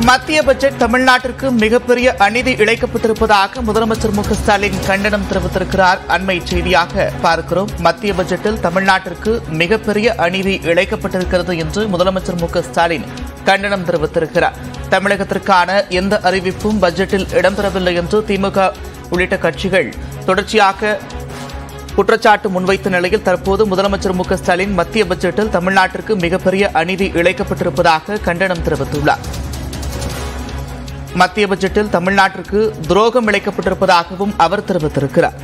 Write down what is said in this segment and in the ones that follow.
மத்திய பட்ஜெட் தமிழ்நாட்டிற்கு மிகப்பெரிய அநீதி இழைக்கப்பட்டிருப்பதாக முதலமைச்சர் மு க ஸ்டாலின் கண்டனம் தெரிவித்திருக்கிறார் அண்மை செய்தியாக பார்க்கிறோம் மத்திய பட்ஜெட்டில் தமிழ்நாட்டிற்கு மிகப்பெரிய அநீதி இழைக்கப்பட்டிருக்கிறது என்று முதலமைச்சர் மு க ஸ்டாலின் கண்டனம் தெரிவித்திருக்கிறார் தமிழகத்திற்கான எந்த அறிவிப்பும் பட்ஜெட்டில் இடம்பெறவில்லை என்று திமுக உள்ளிட்ட கட்சிகள் தொடர்ச்சியாக குற்றச்சாட்டு முன்வைத்த நிலையில் தற்போது முதலமைச்சர் மு க ஸ்டாலின் மத்திய பட்ஜெட்டில் தமிழ்நாட்டிற்கு மிகப்பெரிய அநீதி இழைக்கப்பட்டிருப்பதாக கண்டனம் தெரிவித்துள்ளார் மத்திய பட்ஜெட்டில் தமிழ்நாட்டிற்கு துரோகம் இழைக்கப்பட்டிருப்பதாகவும் அவர் தெரிவித்திருக்கிறார்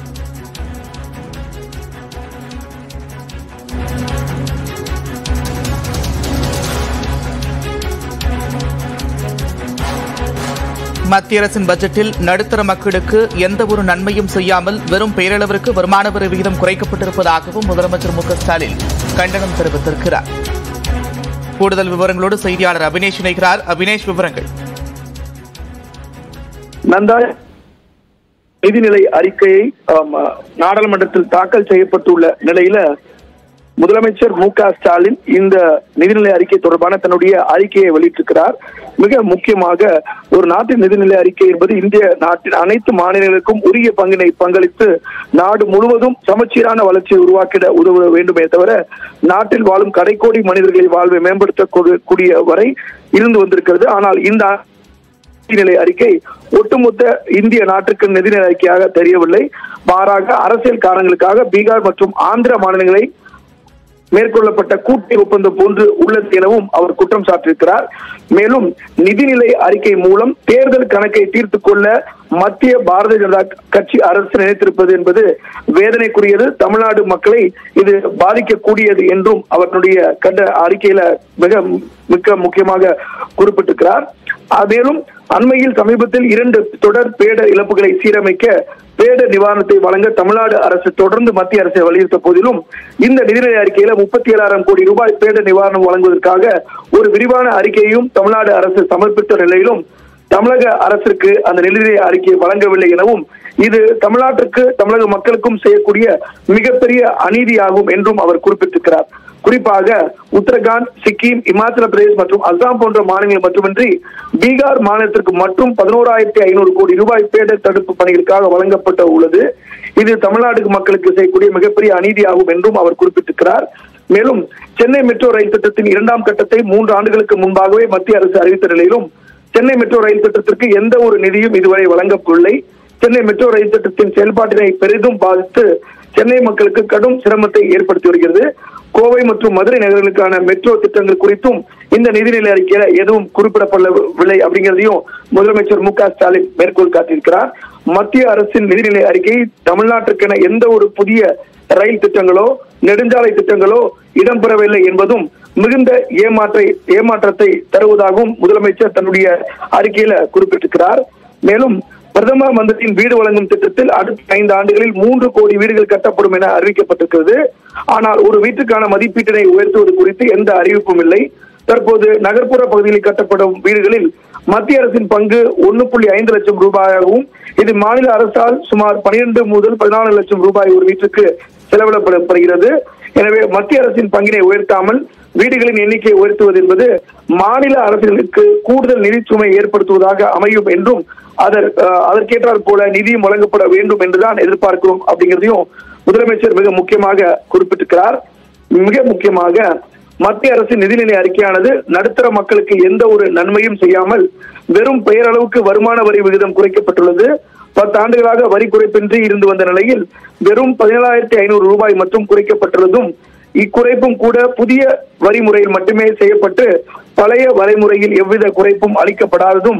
மத்திய அரசின் பட்ஜெட்டில் நடுத்தர மக்களுக்கு எந்த ஒரு நன்மையும் செய்யாமல் வெறும் பேரளவிற்கு வருமான வரி விகிதம் குறைக்கப்பட்டிருப்பதாகவும் முதலமைச்சர் மு க ஸ்டாலின் கண்டனம் தெரிவித்திருக்கிறார் கூடுதல் விவரங்களோடு செய்தியாளர் அபினேஷ் இணைகிறார் அபினேஷ் விவரங்கள் நந்தா நிதிநிலை அறிக்கையை ஆம், நாடாளுமன்றத்தில் தாக்கல் செய்யப்பட்டுள்ள நிலையில முதலமைச்சர் மு க ஸ்டாலின் இந்த நிதிநிலை அறிக்கை தொடர்பான தன்னுடைய அறிக்கையை வெளியிட்டிருக்கிறார் மிக முக்கியமாக ஒரு நாட்டின் நிதிநிலை அறிக்கை என்பது இந்திய நாட்டின் அனைத்து மாநிலங்களுக்கும் உரிய பங்கினை பங்களித்து நாடு முழுவதும் சமச்சீரான வளர்ச்சியை உருவாக்கிட உதவ வேண்டுமே தவிர நாட்டில் வாழும் கடைக்கோடி மனிதர்களின் வாழ்வை மேம்படுத்த கூடிய வரை இருந்து வந்திருக்கிறது ஆனால் இந்த நிதிநிலை அறிக்கை ஒட்டுமொத்த இந்திய நாட்டுக்கு நிதிநிலை அறிக்கையாக தெரியவில்லை மாறாக அரசியல் காரணங்களுக்காக பீகார் மற்றும் ஆந்திர மாநிலங்களை மேற்கொள்ளப்பட்ட கூட்டணி ஒப்பந்தம் போன்று உள்ளது எனவும் அவர் குற்றம் சாட்டியிருக்கிறார் மேலும் நிதிநிலை அறிக்கை மூலம் தேர்தல் கணக்கை தீர்த்துக் கொள்ள மத்திய பாரதிய ஜனதா கட்சி அரசு நினைத்திருப்பது என்பது வேதனைக்குரியது தமிழ்நாடு மக்களை இது பாதிக்கக்கூடியது என்றும் அவருடைய கண்ட அறிக்கையில மிக மிக முக்கியமாக குறிப்பிட்டிருக்கிறார் அஹ் மேலும் அண்மையில் சமீபத்தில் இரண்டு தொடர் பேட இழப்புகளை சீரமைக்க பேட நிவாரணத்தை வழங்க தமிழ்நாடு அரசு தொடர்ந்து மத்திய அரசை வலியுறுத்த போதிலும் இந்த நிதிநிலை அறிக்கையில முப்பத்தி ஏழாயிரம் கோடி ரூபாய் பேட நிவாரணம் வழங்குவதற்காக ஒரு விரிவான அறிக்கையையும் தமிழ்நாடு அரசு சமர்ப்பித்த நிலையிலும் தமிழக அரசிற்கு அந்த நிதிநிலை அறிக்கையை வழங்கவில்லை எனவும் இது தமிழ்நாட்டிற்கு தமிழக மக்களுக்கும் செய்யக்கூடிய மிகப்பெரிய அநீதியாகும் என்றும் அவர் குறிப்பிட்டிருக்கிறார் குறிப்பாக உத்தரகாண்ட் சிக்கிம் இமாச்சல பிரதேஷ் மற்றும் அஸ்ஸாம் போன்ற மாநிலங்கள் மட்டுமின்றி பீகார் மாநிலத்திற்கு மட்டும் பதினோராயிரத்தி ஐநூறு கோடி ரூபாய் பேடர் தடுப்பு பணிகளுக்காக வழங்கப்பட்ட உள்ளது இது தமிழ்நாடு மக்களுக்கு செய்யக்கூடிய மிகப்பெரிய அநீதியாகும் என்றும் அவர் குறிப்பிட்டிருக்கிறார் மேலும் சென்னை மெட்ரோ ரயில் திட்டத்தின் இரண்டாம் கட்டத்தை மூன்று ஆண்டுகளுக்கு முன்பாகவே மத்திய அரசு அறிவித்த நிலையிலும் சென்னை மெட்ரோ ரயில் திட்டத்திற்கு எந்த ஒரு நிதியும் இதுவரை வழங்கப்படவில்லை சென்னை மெட்ரோ ரயில் திட்டத்தின் செயல்பாட்டினை பெரிதும் பாதித்து சென்னை மக்களுக்கு கடும் சிரமத்தை ஏற்படுத்தி வருகிறது கோவை மற்றும் மதுரை நகர்களுக்கான மெட்ரோ திட்டங்கள் குறித்தும் இந்த நிதிநிலை அறிக்கையில எதுவும் குறிப்பிடப்படவில்லை அப்படிங்கிறதையும் முதலமைச்சர் மு க ஸ்டாலின் மேற்கோள் காட்டியிருக்கிறார் மத்திய அரசின் நிதிநிலை அறிக்கை தமிழ்நாட்டிற்கென எந்த ஒரு புதிய ரயில் திட்டங்களோ நெடுஞ்சாலை திட்டங்களோ இடம்பெறவில்லை என்பதும் மிகுந்த ஏமாற்றை ஏமாற்றத்தை தருவதாகவும் முதலமைச்சர் தன்னுடைய அறிக்கையில குறிப்பிட்டிருக்கிறார் மேலும் பிரதம மந்திரியின் வீடு வழங்கும் திட்டத்தில் அடுத்த ஐந்து ஆண்டுகளில் மூன்று கோடி வீடுகள் கட்டப்படும் என அறிவிக்கப்பட்டிருக்கிறது ஆனால் ஒரு வீட்டுக்கான மதிப்பீட்டினை உயர்த்துவது குறித்து எந்த அறிவிப்பும் இல்லை தற்போது நகர்ப்புற பகுதிகளில் கட்டப்படும் வீடுகளில் மத்திய அரசின் பங்கு ஒன்னு புள்ளி ஐந்து லட்சம் ரூபாயாகவும் இது மாநில அரசால் சுமார் பனிரெண்டு முதல் பதினாலு லட்சம் ரூபாய் ஒரு வீட்டுக்கு செலவிடப்படுகிறது எனவே மத்திய அரசின் பங்கினை உயர்த்தாமல் வீடுகளின் எண்ணிக்கையை உயர்த்துவது என்பது மாநில அரசுகளுக்கு கூடுதல் நிதி சுமை ஏற்படுத்துவதாக அமையும் என்றும் அதற் அஹ், அதற்கேற்றாற் போல நிதியும் வழங்கப்பட வேண்டும் என்றுதான் எதிர்பார்க்கிறோம் அப்படிங்கிறதையும் முதலமைச்சர் மிக முக்கியமாக குறிப்பிட்டிருக்கிறார் மிக முக்கியமாக மத்திய அரசின் நிதிநிலை அறிக்கையானது நடுத்தர மக்களுக்கு எந்த ஒரு நன்மையும் செய்யாமல் வெறும் பெயரளவுக்கு வருமான வரி விகிதம் குறைக்கப்பட்டுள்ளது பத்து ஆண்டுகளாக வரி குறைப்பின்றி இருந்து வந்த நிலையில் வெறும் பதினேழாயிரத்தி ஐநூறு ரூபாய் மட்டும் குறைக்கப்பட்டுள்ளதும் இக்குறைப்பும் கூட புதிய வரி முறையில் மட்டுமே செய்யப்பட்டு பழைய வரைமுறையில் எவ்வித குறைப்பும் அளிக்கப்படாததும்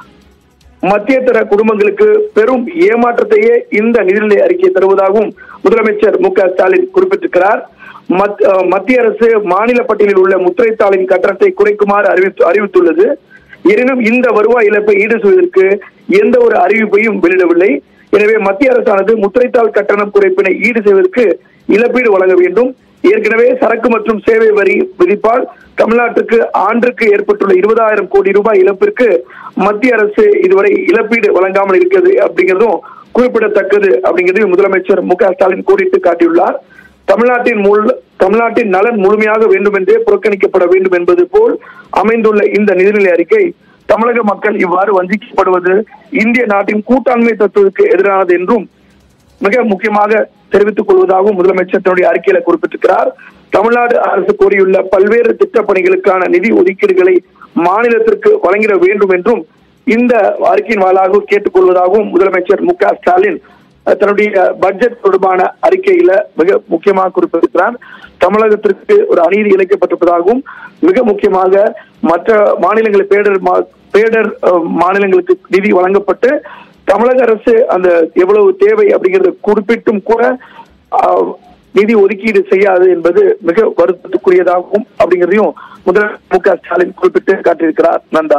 மத்திய தர குடும்பங்களுக்கு பெரும் ஏமாற்றத்தையே இந்த நிதிநிலை அறிக்கை தருவதாகவும் முதலமைச்சர் மு க ஸ்டாலின் குறிப்பிட்டிருக்கிறார் மத்- அஹ் மத்திய அரசு மாநில பட்டியலில் உள்ள முத்திரைத்தாளின் கட்டணத்தை குறைக்குமாறு அறிவித்து அறிவித்துள்ளது எனினும் இந்த வருவாய் இழப்பை ஈடு செய்வதற்கு எந்த ஒரு அறிவிப்பையும் வெளியிடவில்லை எனவே மத்திய அரசானது முத்திரைத்தாள் கட்டணம் குறைப்பினை ஈடு செய்வதற்கு இழப்பீடு வழங்க வேண்டும் ஏற்கனவே சரக்கு மற்றும் சேவை வரி விதிப்பால் தமிழ்நாட்டுக்கு ஆண்டுக்கு ஏற்பட்டுள்ள இருபதாயிரம் கோடி ரூபாய் இழப்பிற்கு மத்திய அரசு இதுவரை இழப்பீடு வழங்காமல் இருக்கிறது அப்படிங்கிறதும் குறிப்பிடத்தக்கது அப்படிங்கிறதையும் முதலமைச்சர் மு க ஸ்டாலின் கோடிட்டு காட்டியுள்ளார் தமிழ்நாட்டின் முள் தமிழ்நாட்டின் நலன் முழுமையாக வேண்டும் என்றே புறக்கணிக்கப்பட வேண்டும் என்பது போல் அமைந்துள்ள இந்த நிதிநிலை அறிக்கை தமிழக மக்கள் இவ்வாறு வஞ்சிக்கப்படுவது இந்திய நாட்டின் கூட்டாண்மை தத்துவத்துக்கு எதிரானது என்றும் மிக முக்கியமாக தெரிவித்துக் கொள்வதாகவும் முதலமைச்சர் தன்னுடைய அறிக்கையில குறிப்பிட்டிருக்கிறார் தமிழ்நாடு அரசு கோரியுள்ள பல்வேறு திட்டப் பணிகளுக்கான நிதி ஒதுக்கீடுகளை மாநிலத்திற்கு வழங்கிட வேண்டும் என்றும் இந்த அறிக்கையின் வாயிலாக கேட்டுக்கொள்வதாகவும் முதலமைச்சர் மு க ஸ்டாலின் அஹ், தன்னுடைய பட்ஜெட் தொடர்பான அறிக்கையில மிக முக்கியமாக குறிப்பிட்டிருக்கிறார் தமிழகத்திற்கு ஒரு அநீதி இழைக்கப்பட்டிருப்பதாகவும் மிக முக்கியமாக மற்ற மாநிலங்கள் பேடர் மா- பேடர் அஹ், மாநிலங்களுக்கு நிதி வழங்கப்பட்டு தமிழக அரசு அந்த எவ்வளவு தேவை அப்படிங்கறத குறிப்பிட்டும் கூட ஆஹ், நிதி ஒதுக்கீடு செய்யாது என்பது மிக வருத்தத்துக்குரியதாகும் அப்படிங்கிறதையும் முதலமைச்சர் மு க ஸ்டாலின் குறிப்பிட்டு காட்டியிருக்கிறார் நந்தா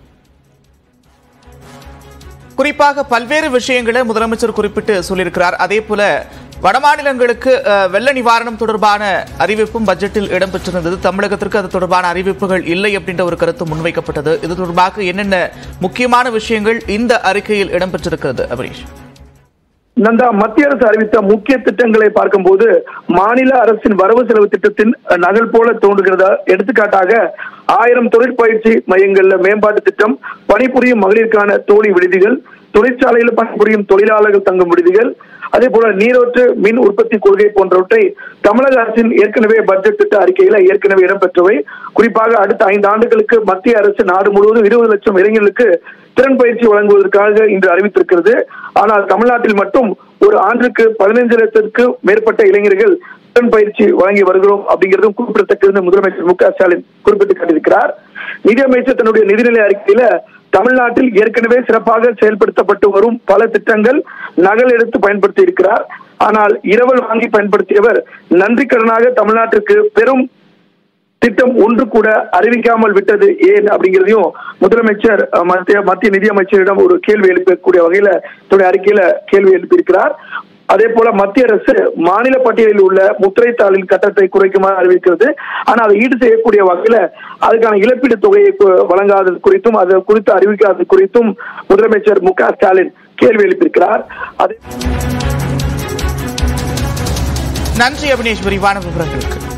குறிப்பாக பல்வேறு விஷயங்களை முதலமைச்சர் குறிப்பிட்டு சொல்லியிருக்கிறார் அதே போல வடமாநிலங்களுக்கு அஹ், வெள்ள நிவாரணம் தொடர்பான அறிவிப்பும் பட்ஜெட்டில் இடம்பெற்றிருந்தது தமிழகத்திற்கு அது தொடர்பான அறிவிப்புகள் இல்லை அப்படின்ற ஒரு கருத்து முன்வைக்கப்பட்டது இது தொடர்பாக என்னென்ன முக்கியமான விஷயங்கள் இந்த அறிக்கையில் இடம்பெற்றிருக்கிறது அபரீஷ் நந்தா மத்திய அரசு அறிவித்த முக்கிய திட்டங்களை பார்க்கும்போது மாநில அரசின் வரவு செலவு திட்டத்தின் நகல் போல தோன்றுகிறதா எடுத்துக்காட்டாக ஆயிரம் தொழிற்பயிற்சி மையங்கள்ல மேம்பாட்டு திட்டம் பணிபுரியும் மகளிருக்கான தோழி விடுதிகள் தொழிற்சாலையில் பணிபுரியும் தொழிலாளர்கள் தங்கும் விடுதிகள் அதே போல நீரோற்று மின் உற்பத்தி கொள்கை போன்றவற்றை தமிழக அரசின் ஏற்கனவே பட்ஜெட் திட்ட அறிக்கையில ஏற்கனவே இடம்பெற்றவை குறிப்பாக அடுத்த ஐந்து ஆண்டுகளுக்கு மத்திய அரசு நாடு முழுவதும் இருபது லட்சம் இளைஞர்களுக்கு திறன் பயிற்சி வழங்குவதற்காக இன்று அறிவித்திருக்கிறது ஆனால் தமிழ்நாட்டில் மட்டும் ஒரு ஆண்டுக்கு பதினைந்து லட்சத்திற்கு மேற்பட்ட இளைஞர்கள் திறன் பயிற்சி வழங்கி வருகிறோம் அப்படிங்கிறதும் குறிப்பிடத்தக்கது முதலமைச்சர் மு க ஸ்டாலின் குறிப்பிட்டு காட்டியிருக்கிறார் நிதியமைச்சர் தன்னுடைய நிதிநிலை அறிக்கையில தமிழ்நாட்டில் ஏற்கனவே சிறப்பாக செயல்படுத்தப்பட்டு வரும் பல திட்டங்கள் நகல் எடுத்து பயன்படுத்தி இருக்கிறார் ஆனால் இரவல் வாங்கி பயன்படுத்தியவர் நன்றி கடனாக தமிழ்நாட்டிற்கு பெரும் திட்டம் ஒன்று கூட அறிவிக்காமல் விட்டது ஏன் அப்படிங்கிறதையும் முதலமைச்சர் அஹ், மத்திய மத்திய நிதியமைச்சரிடம் ஒரு கேள்வி எழுப்பக்கூடிய வகையில தன்னுடைய அறிக்கையில கேள்வி எழுப்பியிருக்கிறார் அதே போல மத்திய அரசு மாநில பட்டியலில் உள்ள முத்திரைத்தாளின் கட்டணத்தை குறைக்குமாறு அறிவிக்கிறது ஆனால் அதை ஈடு செய்யக்கூடிய வகையில அதுக்கான இழப்பீடு தொகையை கு- வழங்காதது குறித்தும் அது குறித்து அறிவிக்காதது குறித்தும் முதலமைச்சர் மு க ஸ்டாலின் கேள்வி எழுப்பியிருக்கிறார் அதே நன்றி அபினேஷ் விரிவான விவரங்களுக்கு